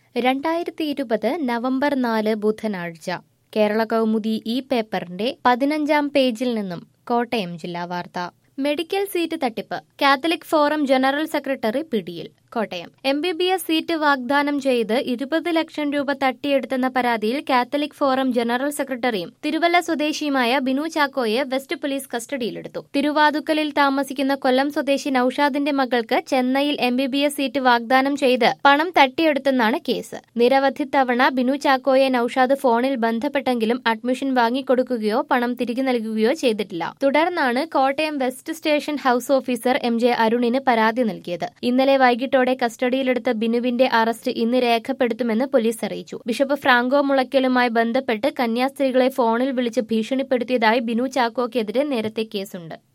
രണ്ടായിരത്തി ഇരുപത് നവംബർ നാല് ബുധനാഴ്ച കേരള കൗമുദി ഈ പേപ്പറിന്റെ പതിനഞ്ചാം പേജിൽ നിന്നും കോട്ടയം ജില്ലാ വാർത്ത മെഡിക്കൽ സീറ്റ് തട്ടിപ്പ് കാത്തലിക് ഫോറം ജനറൽ സെക്രട്ടറി പിടിയിൽ Kottayam M B B S seat വാഗ്ദാനം ചെയ്ത് ഇരുപത് ലക്ഷം രൂപ തട്ടിയെടുത്തെന്ന പരാതിയിൽ കാത്തലിക് ഫോറം ജനറൽ സെക്രട്ടറിയും തിരുവല്ല സ്വദേശിയുമായ ബിനു ചാക്കോയെ വെസ്റ്റ് പോലീസ് കസ്റ്റഡിയിലെടുത്തു തിരുവാതുക്കലിൽ താമസിക്കുന്ന കൊല്ലം സ്വദേശി നൌഷാദിന്റെ മകൾക്ക് ചെന്നൈയിൽ M B B S seat വാഗ്ദാനം ചെയ്ത് പണം തട്ടിയെടുത്തെന്നാണ് കേസ് നിരവധി തവണ ബിനു ചാക്കോയെ നൌഷാദ് ഫോണിൽ ബന്ധപ്പെട്ടെങ്കിലും അഡ്മിഷൻ വാങ്ങിക്കൊടുക്കുകയോ പണം തിരികെ നൽകുകയോ ചെയ്തിട്ടില്ല തുടർന്നാണ് Kottayam west station house officer M J അരുണിന് പരാതി നൽകിയത് ഇന്നലെ വൈകിട്ടോടെ കസ്റ്റഡിയിലെടുത്ത ബിനുവിന്റെ അറസ്റ്റ് ഇന്ന് രേഖപ്പെടുത്തുമെന്ന് പോലീസ് അറിയിച്ചു ബിഷപ്പ് ഫ്രാങ്കോ മുളയ്ക്കലുമായി ബന്ധപ്പെട്ട് കന്യാസ്ത്രീകളെ ഫോണിൽ വിളിച്ച് ഭീഷണിപ്പെടുത്തിയതായി ബിനു ചാക്കോക്കെതിരെ നേരത്തെ കേസുണ്ട്